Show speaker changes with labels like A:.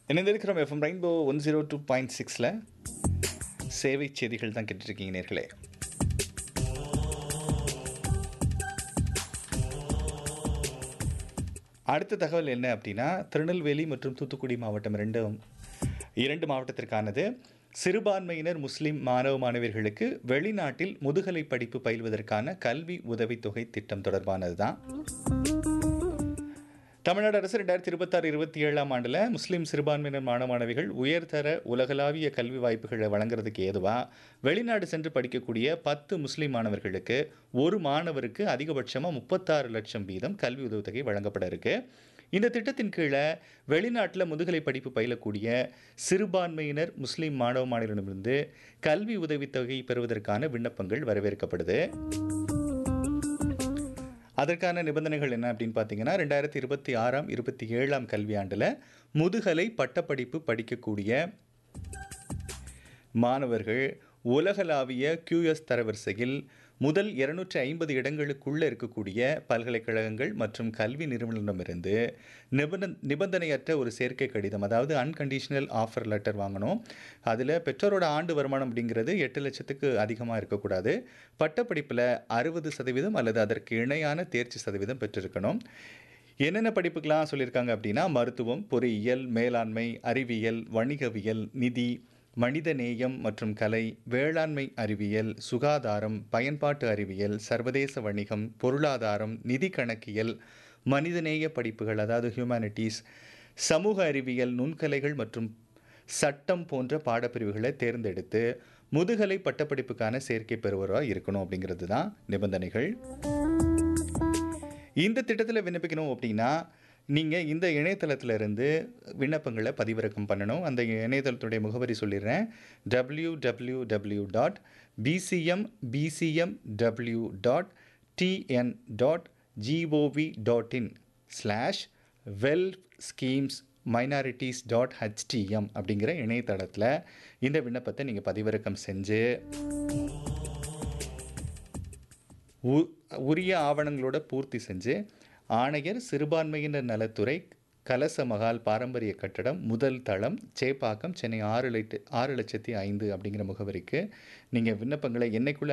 A: இணைந்திருக்கிறோம் FM rainbow one zero two point சிக்ஸில் சேவை செய்திகள் தான் கேட்டுட்ருக்கீங்க நேர்களே அடுத்த தகவல் என்ன அப்படின்னா திருநெல்வேலி மற்றும் தூத்துக்குடி மாவட்டம் ரெண்டும் இரண்டு மாவட்டத்திற்கானது சிறுபான்மையினர் முஸ்லிம் மாணவ மாணவியர்களுக்கு வெளிநாட்டில் முதுகலை படிப்பு பயில்வதற்கான கல்வி உதவித்தொகை திட்டம் தொடர்பானது தான் தமிழ்நாடு அரசு ரெண்டாயிரத்தி இருபத்தாறு இருபத்தி ஏழாம் ஆண்டில் முஸ்லீம் சிறுபான்மையினர் மாணவ மாணவிகள் உயர்தர உலகளாவிய கல்வி வாய்ப்புகளை வழங்குறதுக்கு ஏதுவாக வெளிநாடு சென்று படிக்கக்கூடிய பத்து முஸ்லீம் மாணவர்களுக்கு ஒரு மாணவருக்கு அதிகபட்சமாக முப்பத்தாறு லட்சம் வீதம் கல்வி உதவித்தொகை வழங்கப்பட இருக்கு இந்த திட்டத்தின் கீழே வெளிநாட்டில் முதுகலை படிப்பு பயிலக்கூடிய சிறுபான்மையினர் முஸ்லீம் மாணவ மாணவர்களிடமிருந்து கல்வி உதவித்தொகை பெறுவதற்கான விண்ணப்பங்கள் வரவேற்கப்படுது அதற்கான நிபந்தனைகள் என்ன அப்படின்னு பார்த்தீங்கன்னா ரெண்டாயிரத்தி இருபத்தி ஆறாம் இருபத்தி ஏழாம் கல்வியாண்டில் முதுகலை பட்டப்படிப்பு படிக்கக்கூடிய மாணவர்கள் உலகளாவிய கியூஎஸ் தரவரிசையில் முதல் இருநூற்றி ஐம்பது இடங்களுக்குள்ளே இருக்கக்கூடிய பல்கலைக்கழகங்கள் மற்றும் கல்வி நிறுவனமிருந்து நிபந்தன் நிபந்தனையற்ற ஒரு சேர்க்கை கடிதம் அதாவது அன்கண்டிஷனல் ஆஃபர் லெட்டர் வாங்கணும் அதில் பெற்றோரோட ஆண்டு வருமானம் அப்படிங்கிறது எட்டு லட்சத்துக்கு அதிகமாக இருக்கக்கூடாது பட்டப்படிப்பில் அறுபது சதவீதம் அல்லது அதற்கு இணையான தேர்ச்சி சதவீதம் பெற்றிருக்கணும் என்னென்ன படிப்புக்கெலாம் சொல்லியிருக்காங்க அப்படின்னா மருத்துவம் பொறியியல் மேலாண்மை அறிவியல் வணிகவியல் நிதி மனிதநேயம் மற்றும் கலை வேளாண்மை அறிவியல் சுகாதாரம் பயன்பாட்டு அறிவியல் சர்வதேச வணிகம் பொருளாதாரம் நிதி கணக்கியல் மனிதநேய படிப்புகள் அதாவது ஹியூமனிட்டிஸ் சமூக அறிவியல் நுண்கலைகள் மற்றும் சட்டம் போன்ற பாடப்பிரிவுகளை தேர்ந்தெடுத்து முதுகலை பட்டப்படிப்புக்கான சேர்க்கை பெறுவராக இருக்கணும் அப்படிங்கிறது தான் நிபந்தனைகள் இந்த திட்டத்தில் விண்ணப்பிக்கணும் அப்படின்னா நீங்கள் இந்த இணையதளத்தில் இருந்து விண்ணப்பங்களை பதிவிறக்கம் பண்ணணும் அந்த இணையதளத்துடைய முகவரி சொல்லிடுறேன் W W W dot PCM PCM W dot TN dot gov dot in slash wel schemes minorities dot HTM அப்படிங்கிற இணையதளத்தில் இந்த விண்ணப்பத்தை நீங்கள் பதிவிறக்கம் செஞ்சு உ- உரிய ஆவணங்களோட பூர்த்தி செஞ்சு ஆணையர் சிறுபான்மையினர் நலத்துறை கலச மகால் பாரம்பரிய கட்டடம் முதல் தளம் சேப்பாக்கம் சென்னை ஆறு லட்ச ஆறு லட்சத்தி ஐந்து அப்படிங்கிற முகவரிக்கு நீங்கள் விண்ணப்பங்களை என்னைக்குள்ள